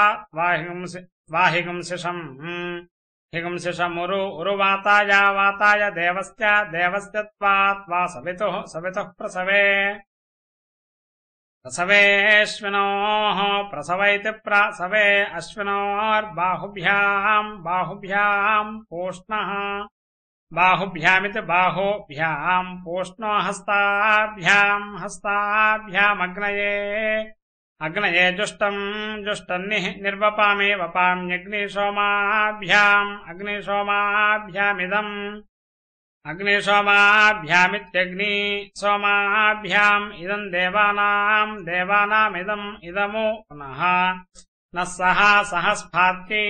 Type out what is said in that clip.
వాహిగుంసి వాహిగుంసిషం హిగుంసిషమురు ఉరువాతాయ వాతాయ దేవస్య దేవస్య త్వాత్ వా సవితుః సవితుః ప్రసవే ప్రసవేऽश्विनोः प्रसवैति प्रसवे अश्विनोर्बाहुभ्याम् बाहुभ्याम् पूष्णः बाहुभ्यामिति बाहुभ्याम् पूष्णो हस्ताभ्याम् हस्ताभ्यामग्नये अग्नये जुष्टम् जुष्टन्निः निर्वपामि वपाम्यग्निसोमाभ्याम् अग्निसोमाभ्यामिदम् अग्निसोमाभ्यामित्यग्नि सोमाभ्याम् इदम् देवानाम् देवानामिदम् इदमु पुनः नः सह सह स्फात्यै